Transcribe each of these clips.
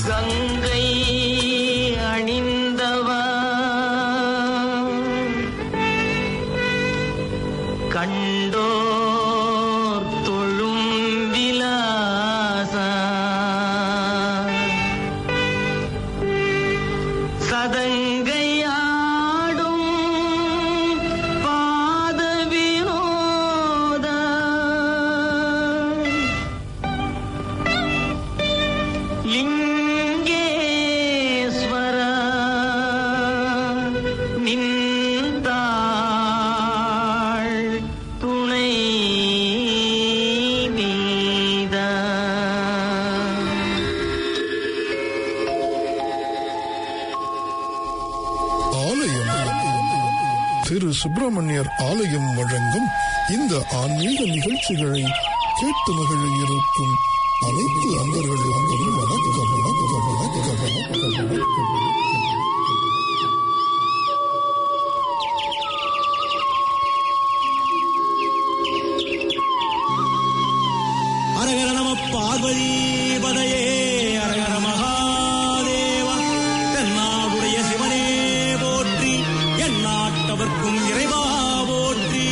கங்கை அணிந்தவா கண்டோர் தொழும் விலாசா சதங்கையாடும் பாத வினோத லிங்கேஸ்வர நின்றாள் துணை நீதா ஆலயம் திரு சுப்பிரமணியர் ஆலயம் வழங்கும் இந்த ஆன்மீக நிகழ்ச்சிகளை கேட்டு மகிழ இருக்கும் அனைத்து அன்பர்களுக்கும் வணக்கம் வணக்கம் வணக்கம் வணக்கம் வணக்கம் அரகர நம பார்வதி பதையே அரகர மகாதேவா தென்னாடுடைய சிவனே போற்றி எந்நாட்டவர்க்கும் இறைவா போற்றி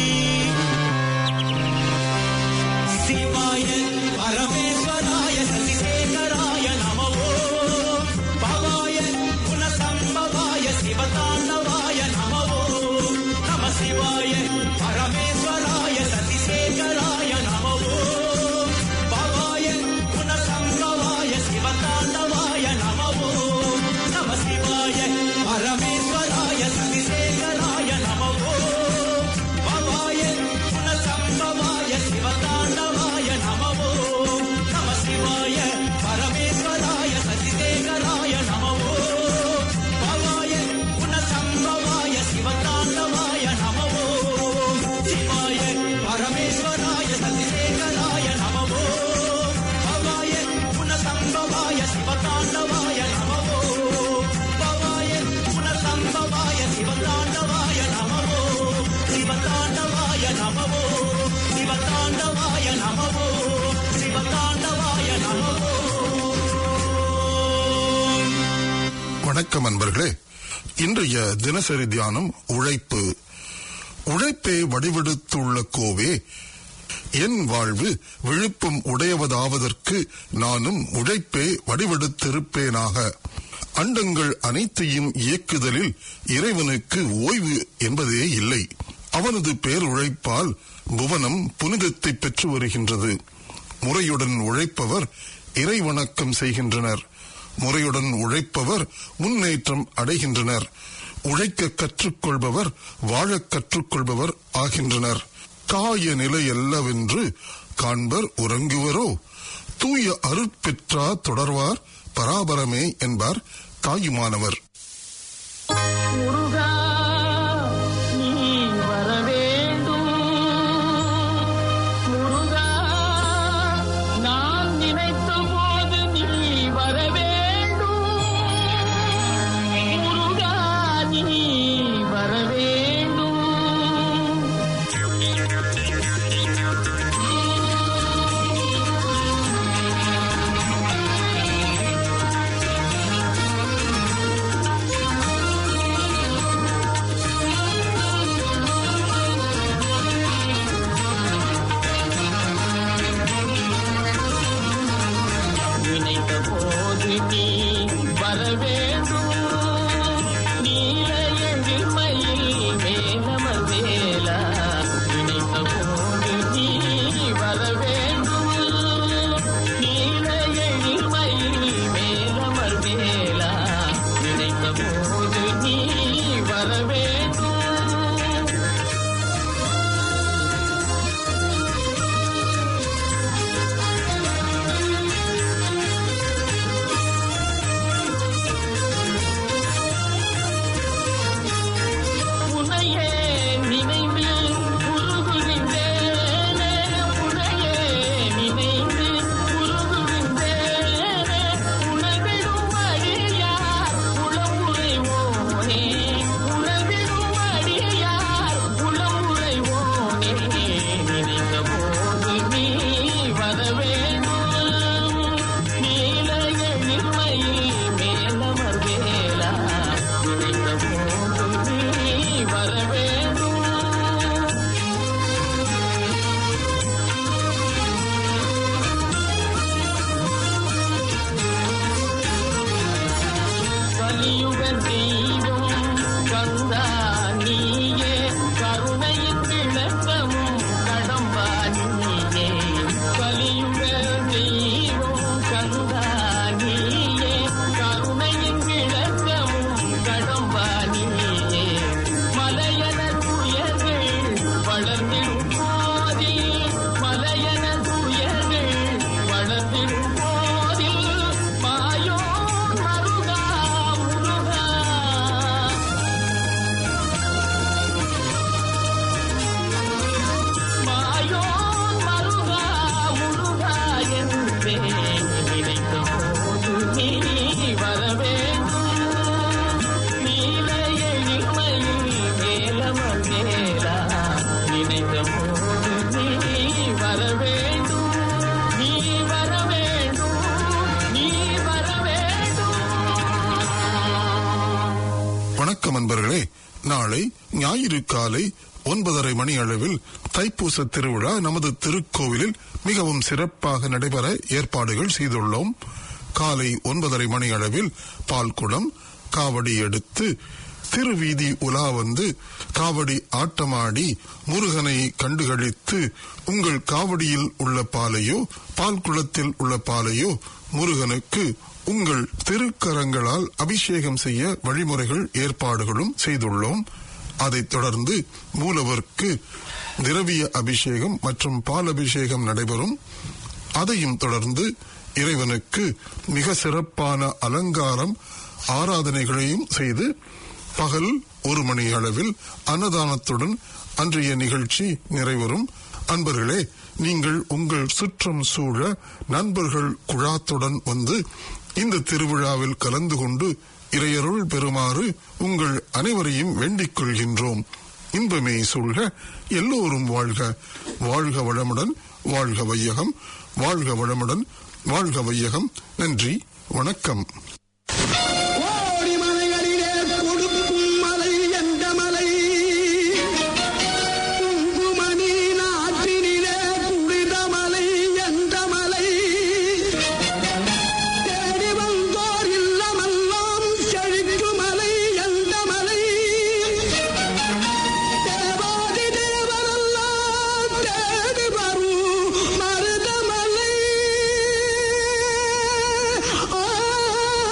சிவாய பரமேஸ்வராய சசிசேகராய நமவோ பவாய குணசம்பவாய சிவதாண்டவாய நமவோ நம சிவாய பரமேஸ்வராய சசிசேகராய நமவோ பவாய குணசம்பவாய சிவதாண்டவாய நமவோ நம சிவாய பரமேஸ்வராய சசிசேகராய நமவோ பவாய குணசம்பவாய சிவதாண்டவாய நமவோ நம சிவாய பரமேஸ்வராய சசிசேகராய நமவோ பவாய குணசம்பவாய சிவதாண்டவாய நமவோ சிவாய பரமேஸ்வராய சசிசேகராய நமவோ பவாய குணசம்பவாய சிவதாண்டவாய நமவோ பவாய குணசம்பவாய சிவதாண்டவாய நமவோ சிவதாண்டவாய நமவோ சிவதாண்டவாய நமவோ சிவதாண்டவாய நமவோ வணக்கம் அன்பர்களே இன்றைய தினசரி தியானம் உழைப்பு உழைப்பே வடிவெடுத்துள்ள கோவே என் வாழ்வு விழுப்பம் உடையவதாவதற்கு நானும் உழைப்பே வடிவெடுத்திருப்பேனாக அண்டங்கள் அனைத்தையும் இயக்குதலில் இறைவனுக்கு ஓய்வு என்பதே இல்லை அவனது பேருழைப்பால் புவனம் புனிதத்தை பெற்று வருகின்றது முறையுடன் உழைப்பவர் இறைவணக்கம் செய்கின்றனர் முறையுடன் உழைப்பவர் முன்னேற்றம் அடைகின்றனர் உழைக்க கற்றுக்கொள்பவர் வாழக் கற்றுக்கொள்பவர் ஆகின்றனர் காய நிலை அல்லவென்று காண்பர் உறங்குவரோ தூய அருட்பெற்றா தொடர்வார் பராபரமே என்பார் தாயுமானவர் முருகா நீ வர வேண்டும் முருகா நான் நினைத்த போது நீ வர வேண்டும் முருகா நீ வர வேண்டும் நினைத்த போது நீ வர வேண்டும் நீல எழில்மையில் மேலமர் வேலா நினைத்த போது நீ வர வேண்டும் நீல எழில்மையில் மேலமர் வேலா நினைத்த போது நீ வர வேண்டும் கலியுக தெய்வம் கந்தா நீயே கருணையின் விளக்கமும் கடம்பா நீயே கலியுக தெய்வம் கந்தா நீயே கருணையின் விளக்கமும் கடம்பா நீயே மலையன துயர்கள் வளர்ந்திடும் போதில் மலையன துயர்கள் வளர்ந்திடும் போதில் மாயோ மருகா முருகா மாயோ மருகா முருகா என்றே நினைத்த போது நீ வர வேண்டும் நீல எழில்மையில் வேலமர் வேலா நினைத்த போது நீ வர வேண்டும் நீ வர வேண்டும் நீ வர வேண்டும் வணக்கம் அன்பர்களே நாளை ஞாயிறு காலை ஒன்பதரை மணி அளவில் தைப்பூச திருவிழா நமது திருக்கோவிலில் மிகவும் சிறப்பாக நடைபெற ஏற்பாடுகள் செய்துள்ளோம் காலை ஒன்பதரை மணி அளவில் பால்குடம் காவடி எடுத்து திருவீதி உலா வந்து காவடி ஆட்டமாடி முருகனை கண்டுகளித்து உங்கள் காவடியில் உள்ள பாலையோ பால் குளத்தில் உள்ள பாலையோ முருகனுக்கு உங்கள் திருக்கரங்களால் அபிஷேகம் செய்ய வழிமுறைகள் ஏற்பாடுகளும் செய்துள்ளோம் அதைத் தொடர்ந்து மூலவருக்கு திரவிய அபிஷேகம் மற்றும் பால் அபிஷேகம் நடைபெறும் அதையும் தொடர்ந்து இறைவனுக்கு மிக சிறப்பான அலங்காரம் ஆராதனைகளையும் செய்து பகல் ஒரு மணி அளவில் அன்னதானத்துடன் அன்றைய நிகழ்ச்சி நிறைவரும் அன்பர்களே நீங்கள் உங்கள் சுற்றம் சூழ நண்பர்கள் குழாத்துடன் வந்து இந்த திருவிழாவில் கலந்து கொண்டு இறையருள் பெறுமாறு உங்கள் அனைவரையும் வேண்டிக் கொள்கின்றோம் இன்பமே சூழ்க எல்லோரும் வாழ்க வாழ்க வளமுடன் வாழ்க வையகம் வாழ்க வளமுடன் வாழ்க வையகம் நன்றி வணக்கம் கோடி மலைகளிலே கொடுக்கும் மலை எந்த மலை குங்குமணி நாட்டினிலே குளித மலை எந்த மலை தேடி வந்தோர் இல்லமெல்லாம் செழிக்கும் மலை எந்த மலை தேவாதி தேவரெல்லாம் தேடி வரும் மருதமலை ஆ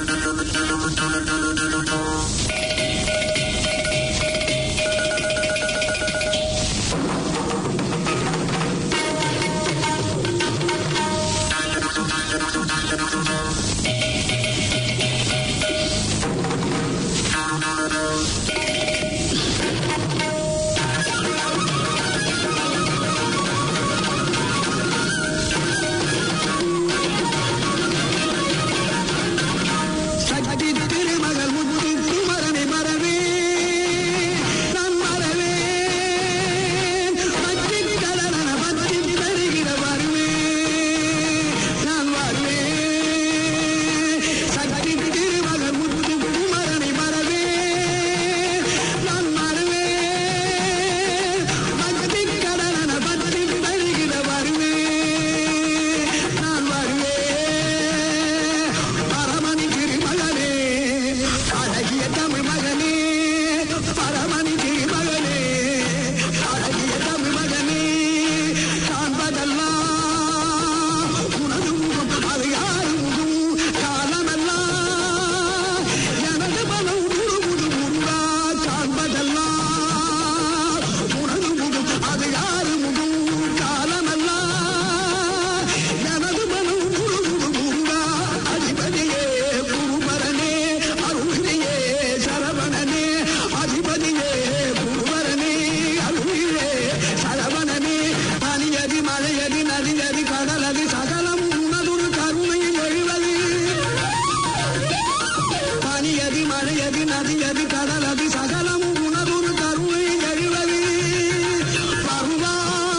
சக்தி திருமகள் முத்து குமரனை மறவே நான் மறவே பக்தி கடன பக்தி தருகிற வருவே நான் வருவே சக்தி திருமகள் முத்து குமரனை மறவே நான் மறவே பக்தி கடன பக்தி தருகிற வருவே நான் வருவே பரமணி திருமகனே அழகிய தமிழ் மகனே பரமணி திருமகனே அழகிய தமிழ் மகனே காண்பதெல்லாம் உனது முகம் அது யாரு முகம் காலமெல்லாம் எனது மனம் உருமுது உருடா காண்பதெல்லாம் உனது முகம் அது யாரு முகம் காலமெல்லாம் எனது மனம் உருமுது உருடா அதிபதியே குருபரனே அருளியே சரவணனே அதிபதியே குருபரனே அருளியே சரவணனே பனியதி மழையதி நதியதி கடலதி சகலம் உனதொரு கருணையில் எழுவது பனியதி மழையதி நதியதி கடலதி சகலம் உனதொரு கருணையில் எழுவது பருவா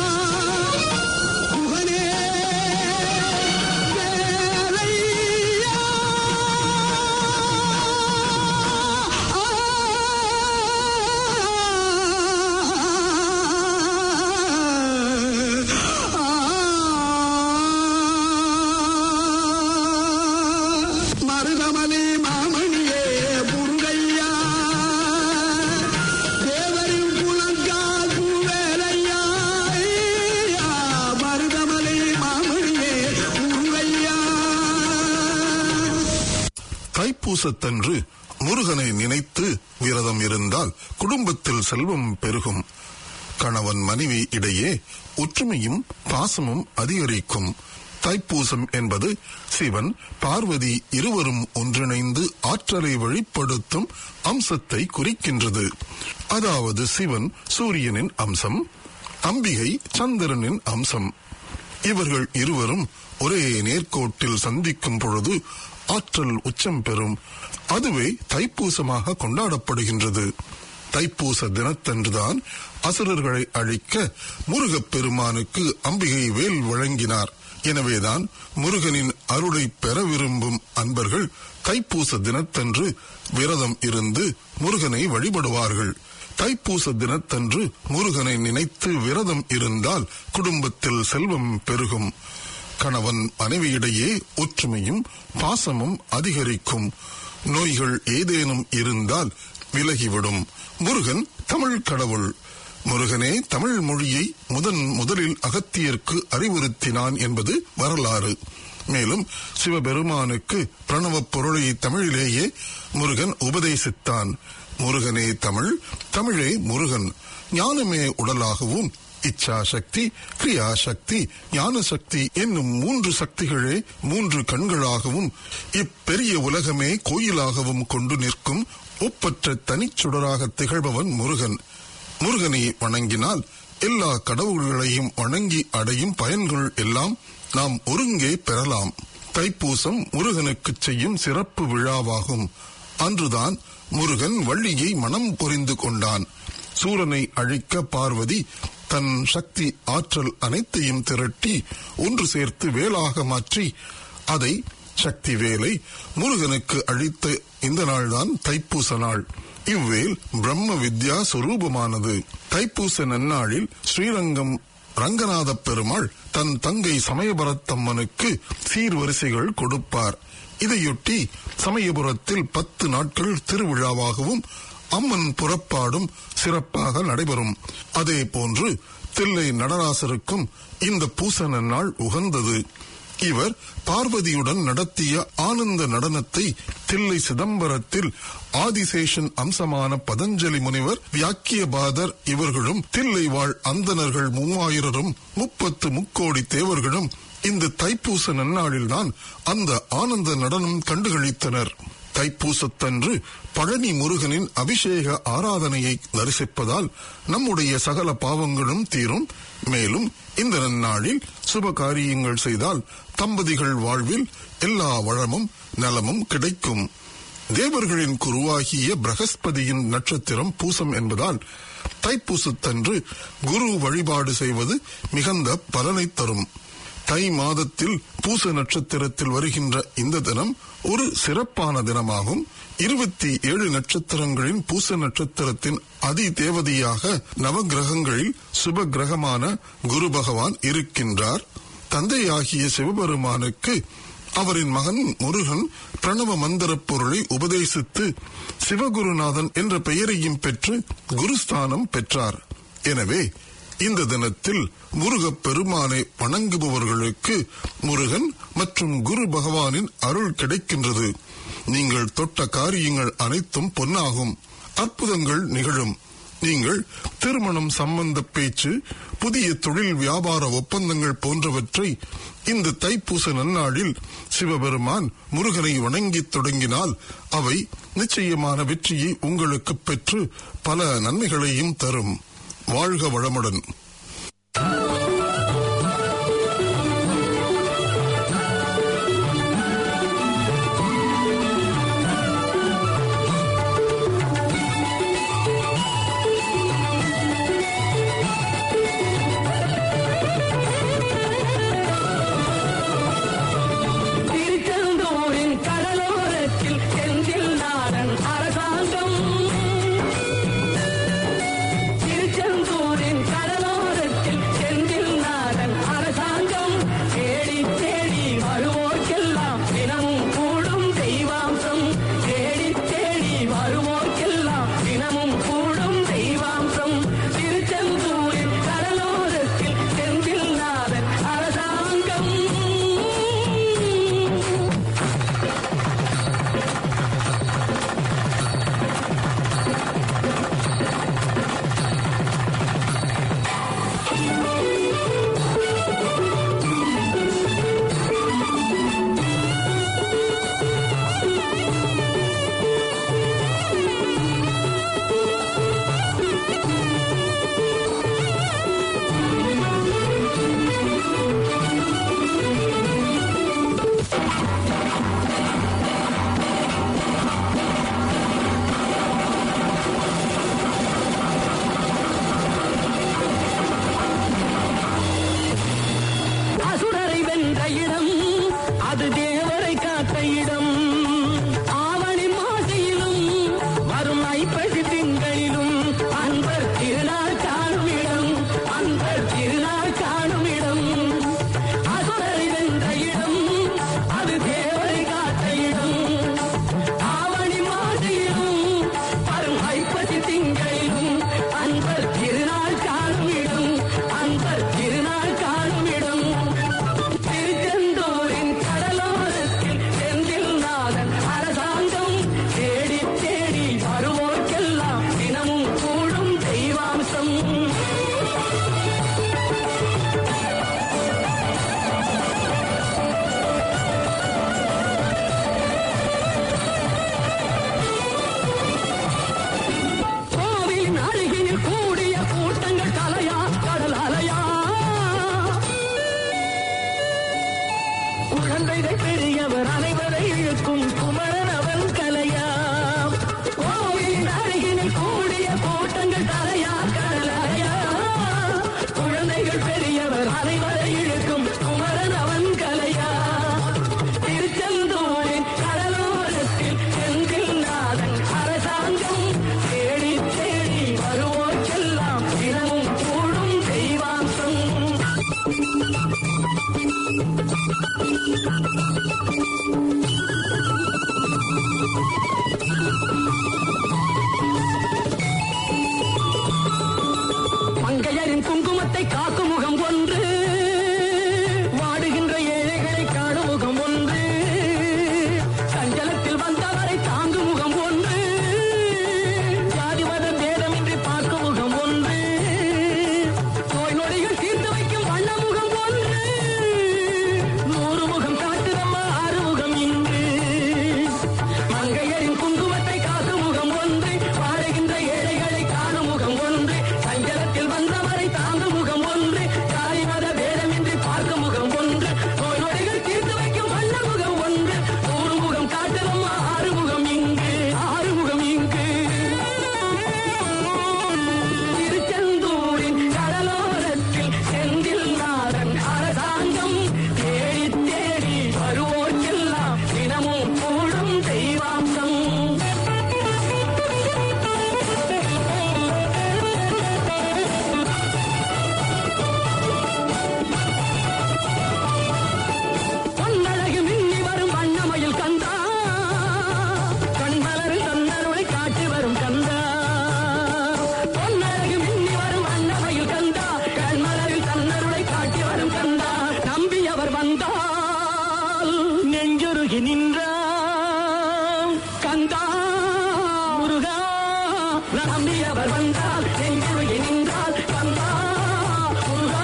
குகனே வேலையா மருதமலே மாமணியே முருகையா தேவரின் புலங்கா குவேலையா மருதமலே மாமணியே முருகையா தைப்பூசத்தன்று முருகனை நினைத்து விரதம் இருந்தால் குடும்பத்தில் செல்வம் பெருகும் கணவன் மனைவி இடையே ஒற்றுமையும் பாசமும் அதிகரிக்கும் தைப்பூசம் என்பது சிவன் பார்வதி இருவரும் ஒன்றிணைந்து ஆற்றலை வெளிப்படுத்தும் அம்சத்தை குறிக்கின்றது அதாவது சிவன் சூரியனின் அம்சம் அம்பிகை சந்திரனின் அம்சம் இவர்கள் இருவரும் ஒரே நேர்கோட்டில் சந்திக்கும் பொழுது ஆற்றல் உச்சம் பெறும் அதுவே தைப்பூசமாக கொண்டாடப்படுகின்றது தைப்பூச தினத்தன்றுதான் அசுரர்களை அழிக்க முருகப் பெருமானுக்கு அம்பிகை வேல் வழங்கினார் எனவேதான் முருகனின் அருளை பெற விரும்பும் அன்பர்கள் தைப்பூச தினத்தன்று விரதம் இருந்து முருகனை வழிபடுவார்கள் தைப்பூச தினத்தன்று முருகனை நினைத்து விரதம் இருந்தால் குடும்பத்தில் செல்வம் பெருகும் கணவன் மனைவியிடையே ஒற்றுமையும் பாசமும் அதிகரிக்கும் நோய்கள் ஏதேனும் இருந்தால் விலகிவிடும் முருகன் தமிழ் கடவுள் முருகனே தமிழ் மொழியை முதன் முதலில் அகத்தியர்க்கு அறிவுறுத்தினான் என்பது வரலாறு மேலும் சிவபெருமானுக்கு பிரணவப் பொருளை தமிழிலேயே முருகன் உபதேசித்தான் முருகனே தமிழ் தமிழே முருகன் ஞானமே உடலாகவும் இச்சா சக்தி கிரியா சக்தி ஞான சக்தி என்னும் மூன்று சக்திகளே மூன்று கண்களாகவும் இப்பெரிய உலகமே கோயிலாகவும் கொண்டு நிற்கும் ஒப்பற்ற தனிச்சுடராக திகழ்பவன் முருகன் முருகனை வணங்கினால் எல்லா கடவுள்களையும் வணங்கி அடையும் பயன்கள் எல்லாம் நாம் ஒருங்கே பெறலாம் தைப்பூசம் முருகனுக்கு செய்யும் சிறப்பு விழாவாகும் அன்றுதான் முருகன் வள்ளியை மனம் புரிந்து கொண்டான் சூரனை அழிக்க பார்வதி தன் சக்தி ஆற்றல் அனைத்தையும் திரட்டி ஒன்று சேர்த்து வேலாக மாற்றி அதை சக்தி வேலை முருகனுக்கு அழித்த இந்த நாள்தான் தைப்பூச நாள் இவ்வேல் பிரம்ம வித்யா சொரூபமானது தைப்பூச நன்னாளில் ஸ்ரீரங்கம் ரங்கநாத பெருமாள் தன் தங்கை சமயபுரத்தம்மனுக்கு சீர்வரிசைகள் கொடுப்பார் இதையொட்டி சமயபுரத்தில் பத்து நாட்கள் திருவிழாவாகவும் அம்மன் புறப்பாடும் சிறப்பாக நடைபெறும் அதே போன்று தில்லை நடராசருக்கும் இந்த பூச நன்னாள் உகந்தது இவர் பார்வதியுடன் நடத்திய ஆனந்த நடனத்தை தில்லை சிதம்பரத்தில் ஆதிசேஷன் அம்சமான பதஞ்சலி முனிவர் வியாக்கியபாதர் இவர்களும் தில்லை வாழ் அந்தணர்கள் மூவாயிரரும் முப்பத்து முக்கோடி தேவர்களும் இந்த தைப்பூச நன்னாளில்தான் அந்த ஆனந்த நடனம் கண்டுகளித்தனர் தைப்பூசத்தன்று பழனி முருகனின் அபிஷேக ஆராதனையை தரிசிப்பதால் நம்முடைய சகல பாவங்களும் தீரும் மேலும் இந்த நன்னாளில் சுப காரியங்கள் செய்தால் தம்பதிகள் வாழ்வில் எல்லா வளமும் நலமும் கிடைக்கும் தேவர்களின் குருவாகிய பிரகஸ்பதியின் நட்சத்திரம் பூசம் என்பதால் தைப்பூசத்தன்று குரு வழிபாடு செய்வது மிகுந்த பலனை தரும் தை மாதத்தில் பூச நட்சத்திரத்தில் வருகின்ற இந்த தினம் ஒரு சிறப்பான தினமாகும் இருபத்தி ஏழு நட்சத்திரங்களின் பூச நட்சத்திரத்தின் அதி தேவதையாக நவகிரகங்களில் சுப கிரகமான குரு பகவான் இருக்கின்றார் தந்தையாகிய சிவபெருமானுக்கு அவரின் மகன் முருகன் பிரணவ மந்திர பொருளை உபதேசித்து சிவகுருநாதன் என்ற பெயரையும் பெற்று குருஸ்தானம் பெற்றார் எனவே இந்த தினத்தில் முருகப் பெருமானை வணங்குபவர்களுக்கு முருகன் மற்றும் குரு பகவானின் அருள் கிடைக்கின்றது நீங்கள் தொட்ட காரியங்கள் அனைத்தும் பொன்னாகும் அற்புதங்கள் நிகழும் நீங்கள் திருமணம் சம்பந்த பேச்சு புதிய தொழில் வியாபார ஒப்பந்தங்கள் போன்றவற்றை இந்த தைப்பூச நன்னாளில் சிவபெருமான் முருகனை வணங்கித் தொடங்கினால் அவை நிச்சயமான வெற்றியை உங்களுக்கு பெற்று பல நன்மைகளையும் தரும் வாழ்க வளமுடன் திருச்செந்தூரின் கடலோரத்தில் செந்தில் நாடன் அரசாங்கம் திருச்செந்தூரின் கடலோரத்தில் நம்பியவர் வந்தால் நெஞ்சுருகி நின்றால் கந்தா முருகா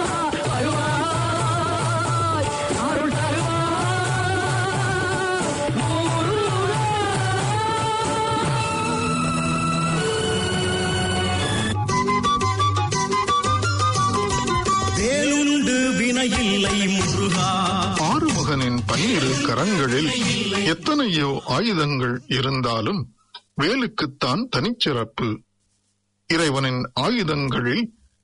வருவாய் அருள் தருவாய் முருகா வேலுண்டு வினையில்லை முருகா ஆறுமுகனின் பன்னிரு கரங்களில் எத்தனையோ ஆயுதங்கள் இருந்தாலும் வேலுக்குத்தான் தனிச்சிறப்பு இறைவனின் ஆயுதங்களில்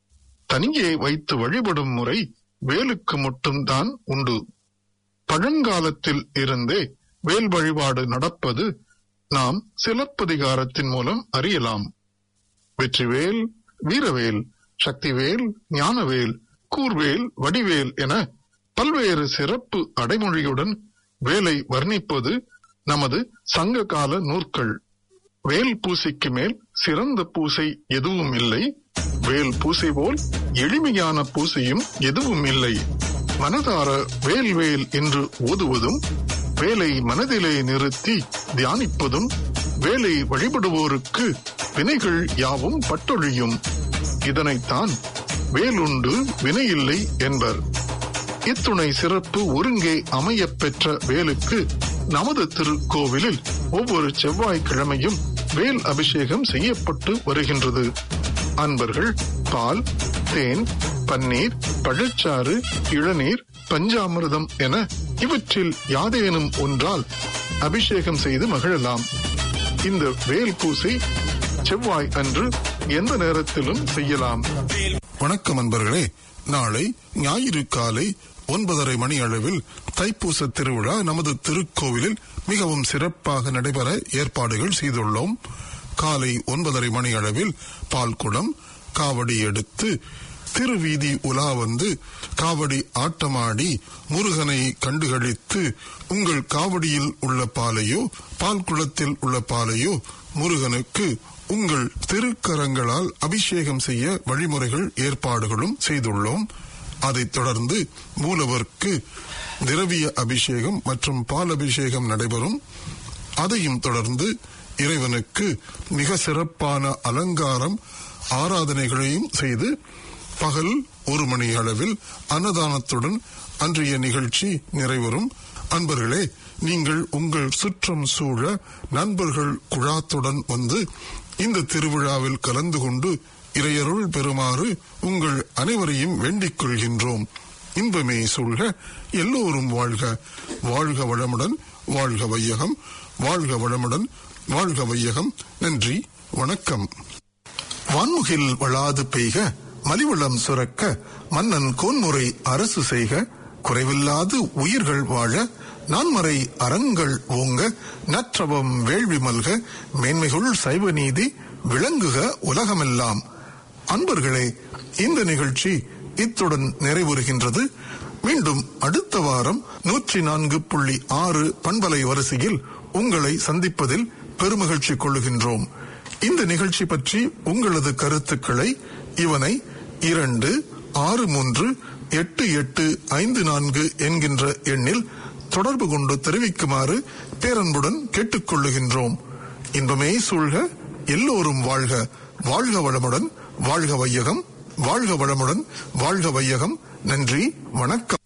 தனியே வைத்து வழிபடும் முறை வேலுக்கு மட்டும்தான் உண்டு பழங்காலத்தில் இருந்தே வேல் வழிபாடு நடப்பது நாம் சிலப்பதிகாரத்தின் மூலம் அறியலாம் வெற்றிவேல் வீரவேல் சக்திவேல் ஞானவேல் கூர்வேல் வடிவேல் என பல்வேறு சிறப்பு அடைமொழியுடன் வேலை வர்ணிப்பது நமது சங்க கால நூற்கள் வேல் பூசைக்கு மேல் சிறந்த பூசை எதுவும் இல்லை வேல் பூசை போல் எளிமையான பூசையும் எதுவும் இல்லை மனதார வேல் வேல் என்று ஓதுவதும் வேலை மனதிலே நிறுத்தி தியானிப்பதும் வேலை வழிபடுவோருக்கு வினைகள் யாவும் பட்டொழியும் இதனைத்தான் வேலுண்டு வினையில்லை என்பர் இத்துணை சிறப்பு ஒருங்கே அமையப் பெற்ற வேலுக்கு நமது திருக்கோவிலில் ஒவ்வொரு செவ்வாய்க்கிழமையும் வேல் அபிஷேகம் செய்யப்பட்டு வருகின்றது அன்பர்கள் பால் தேன் பன்னீர் பழச்சாறு இளநீர் பஞ்சாமிர்தம் என இவற்றில் யாதேனும் ஒன்றால் அபிஷேகம் செய்து மகிழலாம் இந்த வேல் பூசை செவ்வாய் அன்று எந்த நேரத்திலும் செய்யலாம் வணக்கம் அன்பர்களே நாளை ஞாயிறு காலை ஒன்பதரை மணி அளவில் தைப்பூச திருவிழா நமது திருக்கோவிலில் மிகவும் சிறப்பாக நடைபெற ஏற்பாடுகள் செய்துள்ளோம் காலை ஒன்பதரை மணி அளவில் பால்குடம் காவடி எடுத்து திருவீதி உலா வந்து காவடி ஆட்டமாடி முருகனை கண்டுகளித்து உங்கள் காவடியில் உள்ள பாலையோ பால் குளத்தில் உள்ள பாலையோ முருகனுக்கு உங்கள் திருக்கரங்களால் அபிஷேகம் செய்ய வழிமுறைகள் ஏற்பாடுகளும் செய்துள்ளோம் அதைத் தொடர்ந்து மூலவர்க்கு திரவிய அபிஷேகம் மற்றும் பால் அபிஷேகம் நடைபெறும் அதையும் தொடர்ந்து இறைவனுக்கு மிக சிறப்பான அலங்காரம் ஆராதனைகளையும் செய்து பகல் ஒரு மணி அளவில் அன்னதானத்துடன் அன்றைய நிகழ்ச்சி நிறைவரும் அன்பர்களே நீங்கள் உங்கள் சுற்றம் சூழ நண்பர்கள் குழாத்துடன் வந்து இந்த திருவிழாவில் கலந்து கொண்டு இறையருள் பெறுமாறு உங்கள் அனைவரையும் வேண்டிக் கொள்கின்றோம் இன்பமே சூழ்க எல்லோரும் வாழ்க வாழ்க வளமுடன் வாழ்க வையகம் வாழ்க வளமுடன் வாழ்க வையகம் நன்றி வணக்கம் வான்முகில் வளாது பெய்க மலிவளம் சுரக்க மன்னன் கோன்முறை அரசு செய்க குறைவில்லாது உயிர்கள் வாழ நான்மறை அறங்கள் ஓங்க நற்றவம் வேள்வி மல்க மேன்மைகுள் சைவ நீதி விளங்குக உலகமெல்லாம் அன்பர்களே இந்த நிகழ்ச்சி இத்துடன் நிறைவுறுகின்றது மீண்டும் அடுத்த வாரம் நூற்றி நான்கு புள்ளி ஆறு பண்பலை வரிசையில் உங்களை சந்திப்பதில் பெருமகிழ்ச்சி கொள்ளுகின்றோம் இந்த நிகழ்ச்சி பற்றி உங்களது கருத்துக்களை இவனை இரண்டு ஆறு மூன்று எட்டு எட்டு ஐந்து நான்கு என்கின்ற எண்ணில் தொடர்பு கொண்டு தெரிவிக்குமாறு பேரன்புடன் கேட்டுக்கொள்ளுகின்றோம் இன்பமே சூழ்க எல்லோரும் வாழ்க வாழ்க வளமுடன் வாழ்க வையகம் வாழ்க வளமுடன் வாழ்க வையகம் நன்றி வணக்கம்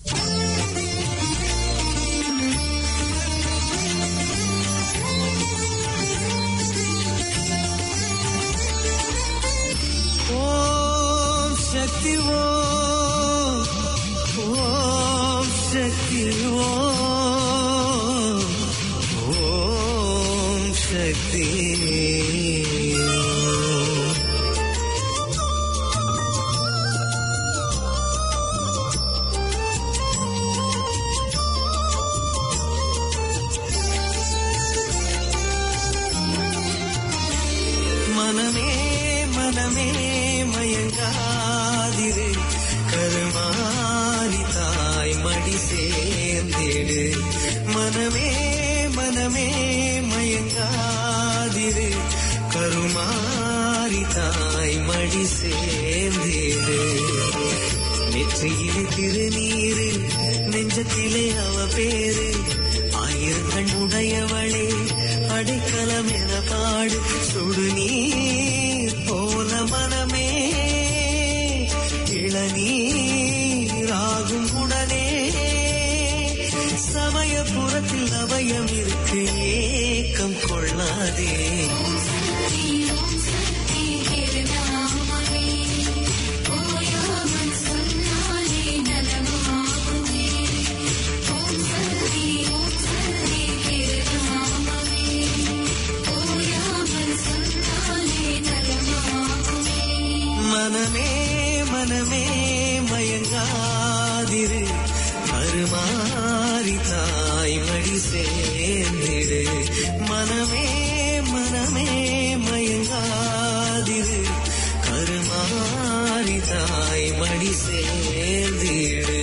ஓம் சக்தி ஓம் ஓம் சக்தி ஓம் ஓம் சக்தி ஓம். மனமே மனமே மயங்காதிரு கருமாரி தாய் மடி சேர்ந்திடு மனமே மனமே மயங்காதிரு கருமாரி தாய் மடி சேர்ந்திடு நெற்றியிலே திருநீரு நெஞ்சத்திலே அவ பேரு ஆயிரங்கள் உடையவளே அடைக்கலம் என பாடு சுடு நீர் போல மனமே இளநீராகும் உடனே சமயபுரத்தில் அபயம் இருக்கு ஏக்கம் கொள்ளாதே மனமே மனமே மயங்காதிரு அருமாறி தாய் மடி சேர்ந்திடு மனமே மனமே மயங்காதிரு கருமாறி தாய் மடி சேர்ந்திடு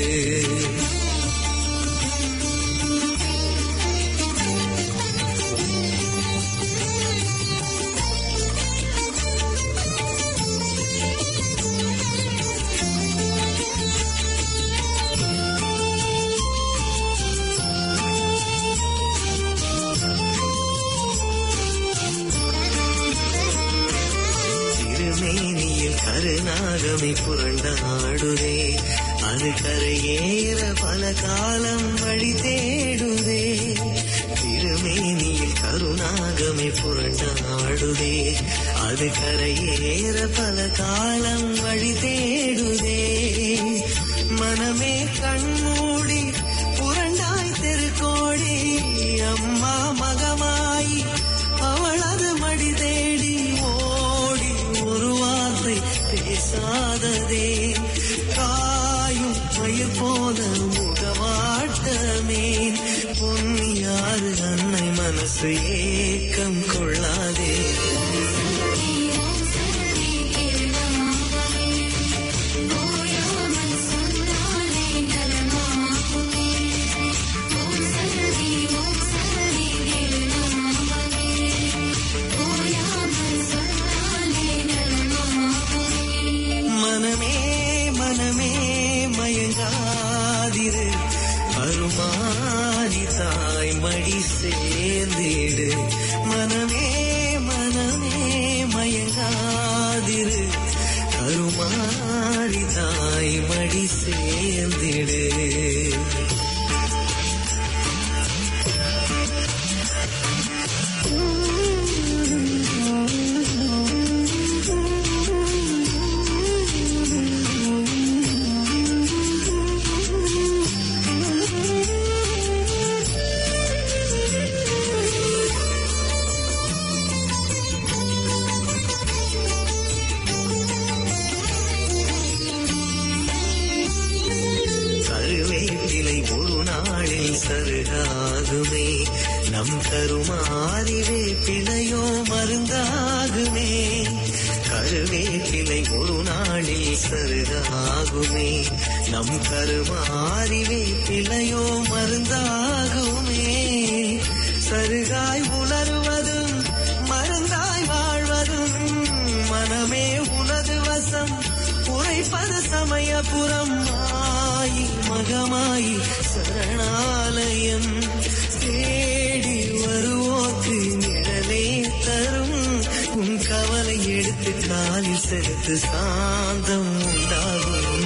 திருமேனியில் கருநாகமை புரண்டாடுதே அது கரையேற பல காலம் வழி தேடுதே திருமேனியில் கருநாகமை புரண்டாடுதே அது கரையேற பல காலம் வழி தேடுதே மனமே கண்மூடி புரண்டாய் தெருக்கோடி அம்மா மகமாய் அவளது மடி தேடி ஓடி ஒரு வார்த்தை பேசாததே காயும் மயிர் போல முகவாட்டமே பொன்னியாறு அன்னை மனசு ஏக்கம் கொள்ளாதே மனமே மனமே மயங்காதிரு அருமாதி தாய் மடி சேர்ந்திடு மனமே மனமே மயங்காதிரு அருமாதி தாய் மடி சேர்ந்திடு கருவேப்பிலை ஒரு நாளில் சருகாகுமே நம் கருமாறி வேப்பிலையோ மருந்தாகுமே கருவேப்பிலை ஒரு நாளில் சருகாகுமே நம் கருமாறி வேப்பிலையோ மருந்தாகுமே சருகாய் உணர்வதும் மருந்தாய் வாழ்வதும் மனமே உனது வசம் உரைப்பது சமயபுரம் மாயி மகமாயி சரணாலயம் தேடி வருவோக்கு நிழலே தரும் உன் கவலை எடுத்து காலில் செலுத்து சாந்தம் உண்டாகும்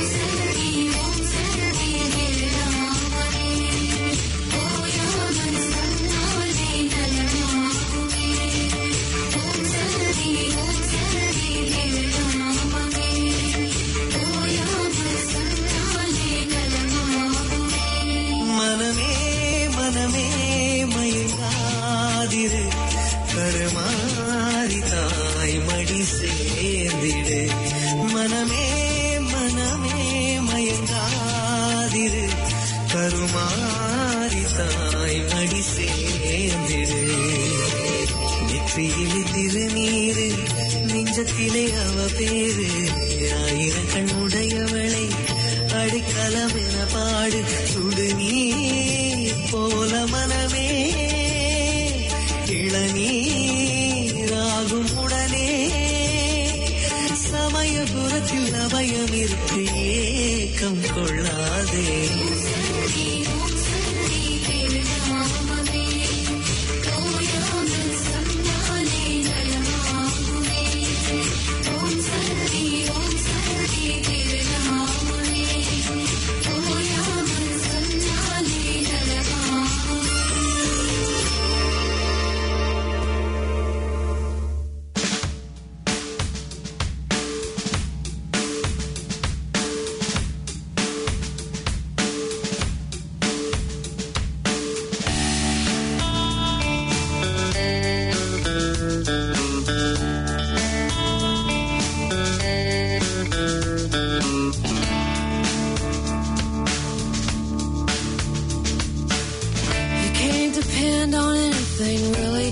மனமே மனமே மயங்காதிரு கருமாறி தாய் மடி சேர்ந்திடு மனமே மனமே மயங்காதிரு கருமாறி தாய் மடி சேர்ந்திடு நெற்றியிலே திருநீரு நெஞ்சத்திலே அவ பேரு ஆயிரம் கண் உடையவளை அடிக்கலம் என பாடு சுடு நீர் போல மனமே இளநீராகும் உடனே சமயபுரத்தில் அபயம் இருக்கு ஏக்கம் கொள்ளாதே ஓம்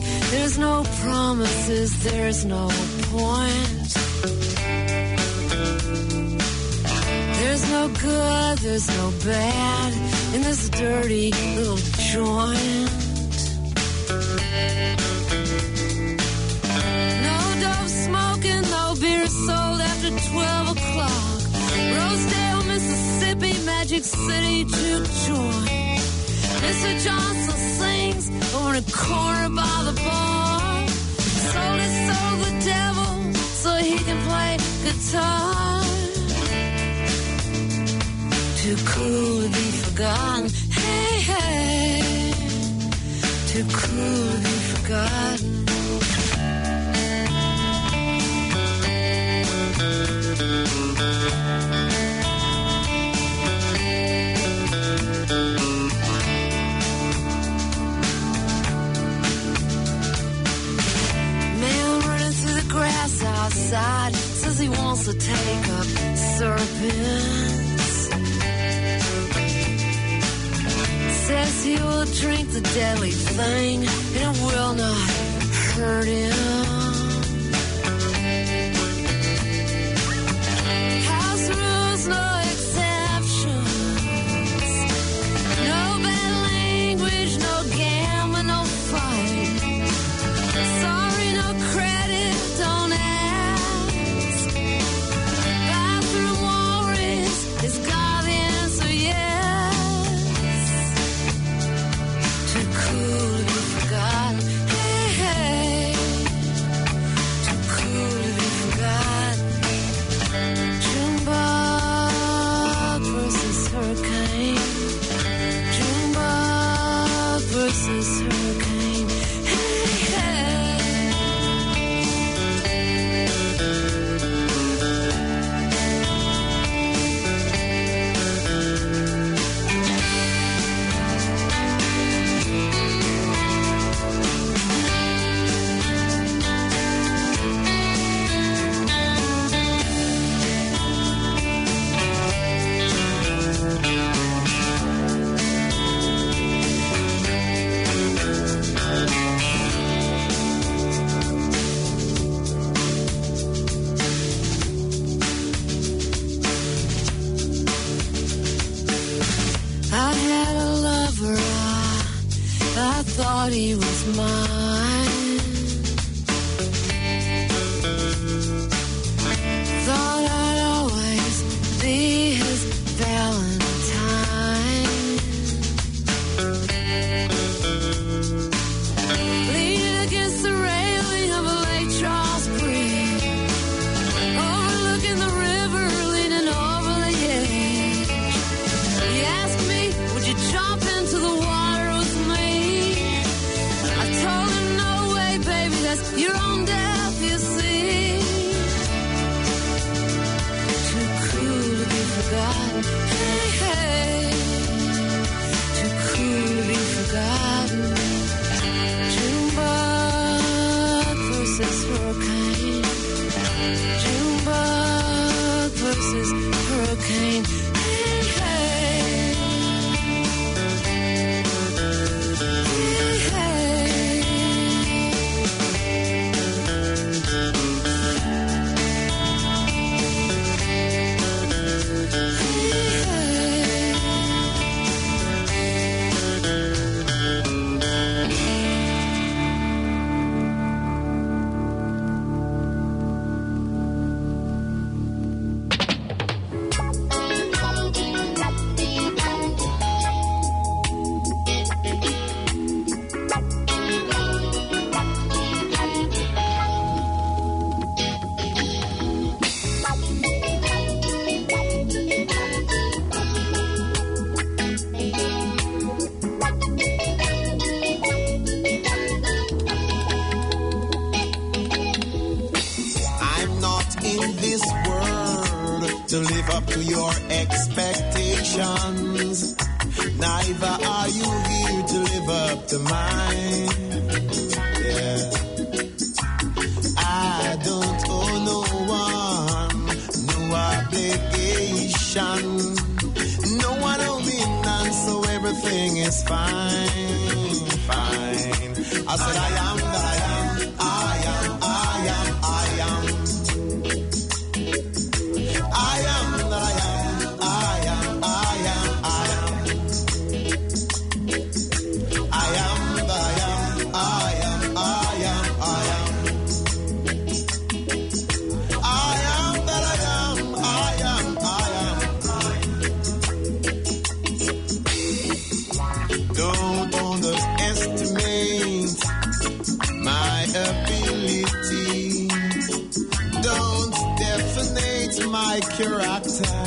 There's no promises, there's no point. There's no good, there's no bad in this dirty little joint. No dope smoking, no beer sold after 12 o'clock. Rosedale, Mississippi, Magic City to join. Mr. Johnson sings over in a corner by the bar. Sold his soul to the devil so he can play guitar. Too cool to be forgotten. Hey, hey. Too cool to be forgotten. Man running through the grass outside says he wants to take up serpents. Says he will drink the deadly thing and it will not hurt him. House rules, no exceptions. No bad language, no gambling, no fight. Sorry, no credit, don't ask. Bathroom worries, is God the answer? Yes. Too cool to be forgotten. Hey, hey. Too cool to be forgotten. Junebug versus hurricane. Junebug versus hurricane. Hey, hey. I had a lover, I, I thought he was mine. Thought I'd always be his Valentine. Leaning against the railing of a Lake Charles Bridge, overlooking the river, leaning over the edge. He asked me, would you jump into the water with me? I told him, no way, baby, that's your own death, you see. Too cool to be forgotten. Hey, hey. Too cool to be forgotten. Junebug versus hurricane. Junebug versus hurricane. Hey, hey. I'm not in this world to live up to your expectations. Neither are you here to live up to mine. Yeah. I don't owe no one no obligation. No one owe me none, so everything is fine, fine. I said I am that ability. Don't definite my character.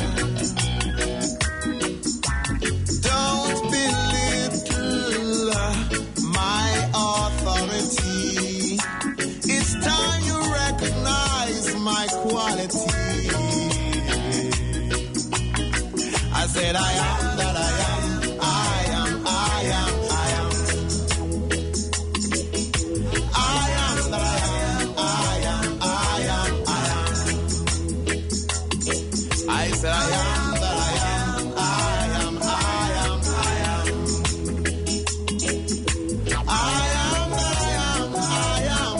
Don't belittle my authority. It's time you recognize my quality. I said I am that I am. I am, I am, I am. I am that I am. I am, I am, I am. I said I am that I am. I am, I am, I am. I am that I am. I am,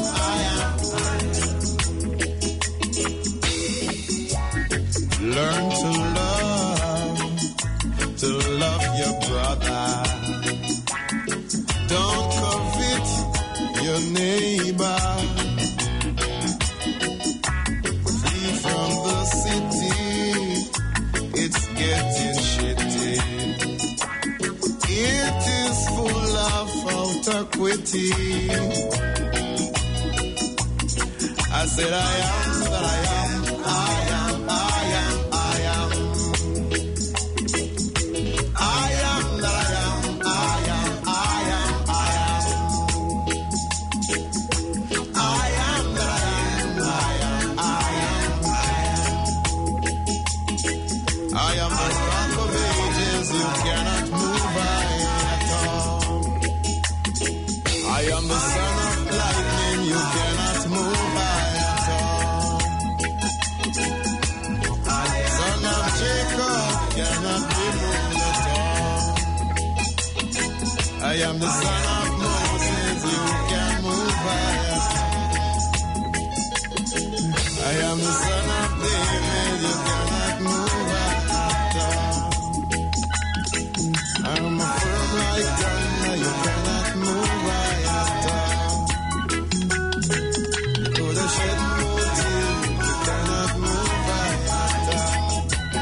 I am. Learn to love, to love your brother. Don't covet your neighbor. Flee from the city, it's getting shitty. It is full of autoquity. I said, I am that I am, I am, I am, I am. I am that I am, I am, I am, I am. I am that I am, I am, I am, I am. I am the rock of ages, you cannot move I at all. I am the son of lightning, you cannot move I at all. Son of Jacob cannot be moved at all. I am the son of Moses, you can move I at all. I am the son of David, you cannot move I at all. I am a firm like thunder, you cannot move I at all. You could have shed more tears, you cannot move I at all.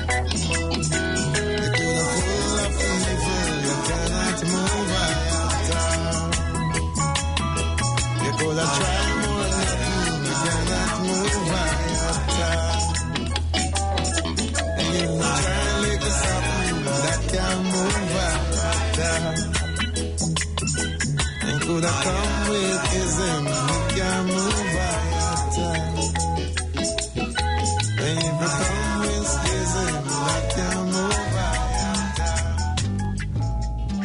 You could have full of evil, you cannot move I at all. You could have tried more nothing, you cannot move I at all. And you try to lick something that can move I at all. And could have come with ism, you can move I at all. And if you come with ism, that can move I at all.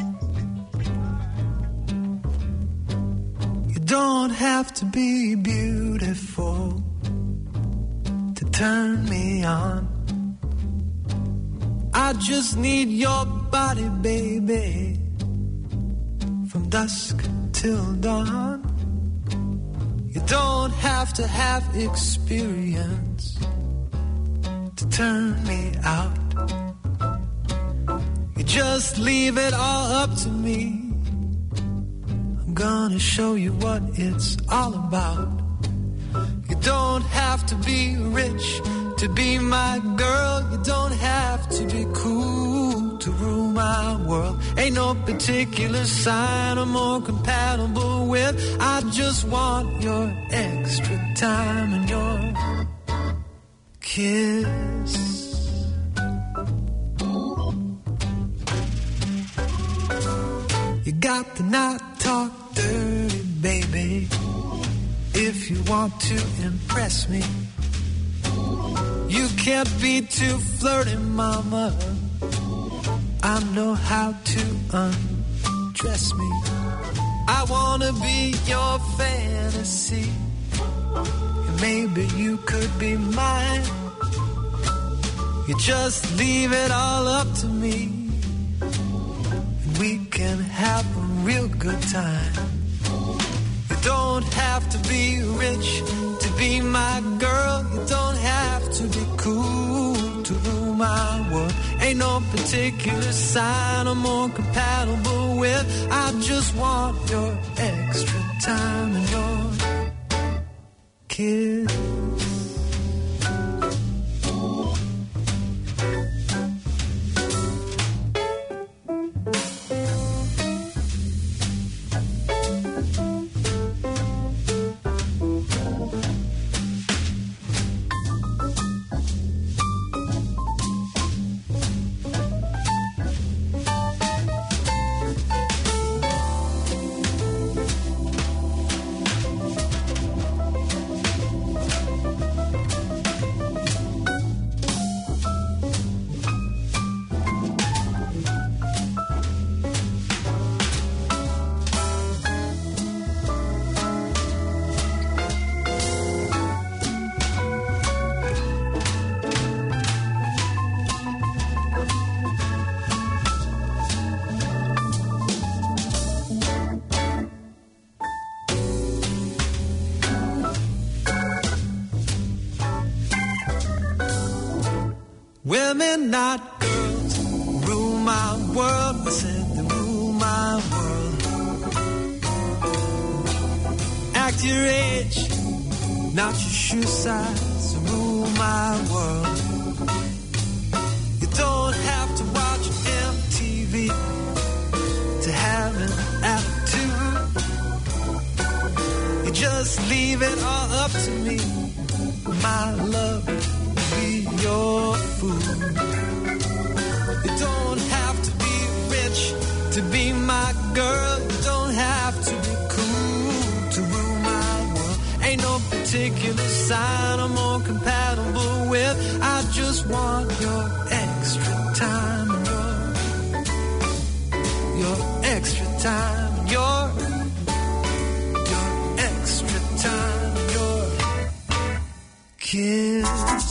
You don't have to be beautiful to turn me on. I just need your body, baby, from dusk till dawn. You don't have to have experience to turn me out. You just leave it all up to me. I'm gonna show you what it's all about. You don't have to be rich to be my girl. You don't have to be cool to rule my world. Ain't no particular sign I'm more compatible with. I just want your extra time and your kiss. You got to not talk dirty, baby. If you want to impress me, you can't be too flirty, mama. I know how to undress me. I wanna be your fantasy. And maybe you could be mine. You just leave it all up to me. And we can have a real good time. You don't have to be rich to be my girl. You don't have to be cool to rule my world. Ain't no particular sign I'm more compatible with. I just want your extra time and your kiss. Women, not girls, rule my world. I said they rule my world. Act your age, not your shoe size. Rule my world. You don't have to watch MTV to have an attitude. You just leave it all up to me. My love will be your food. You don't have to be rich to be my girl. You don't have to be cool to rule my world. Ain't no particular sign I'm more compatible with. I just want your extra time, your your extra time, your your extra time, your kiss.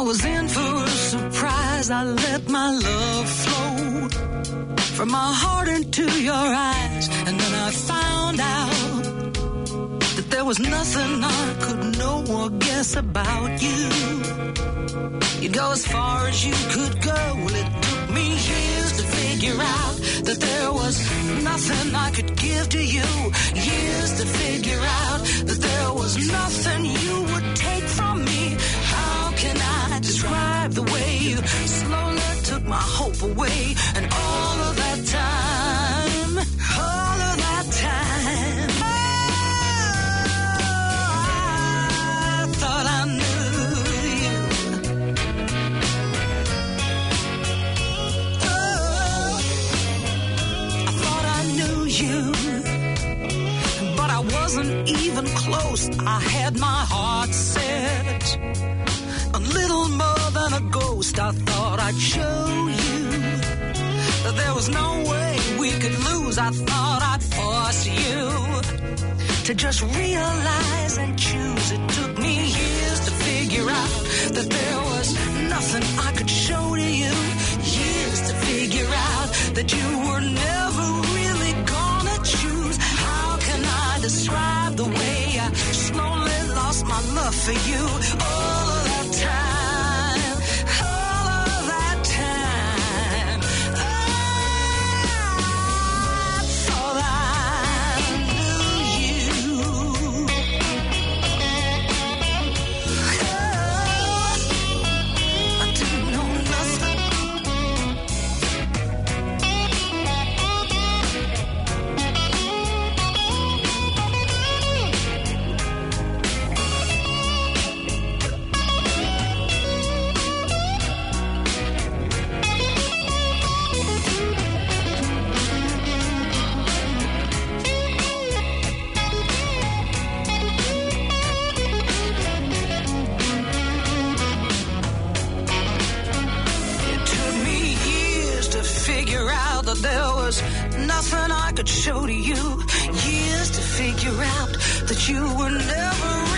was in for a surprise. I let my love flow from my heart into your eyes. And then I found out that there was nothing I could know or guess about you. You'd go as far as you could go. Well, it took me years to figure out that there was nothing I could give to you. Years to figure out that there was nothing you would take from me. How can I describe the way you slowly took my hope away? And all of that time, all of that time, I thought I knew you. Oh, I thought I knew you, but I wasn't even close. I had my heart set. A little more than a ghost, I thought I'd show you that there was no way we could lose. I thought I'd force you to just realize and choose. It took me years to figure out that there was nothing I could show to you. Years to figure out that you were never really gonna choose. How can I describe the way I slowly lost my love for you? All of that time, all of that time. I thought I knew you. I didn't know nothing. It took me years to figure out that there was nothing I could show to you. Years to figure out that you were never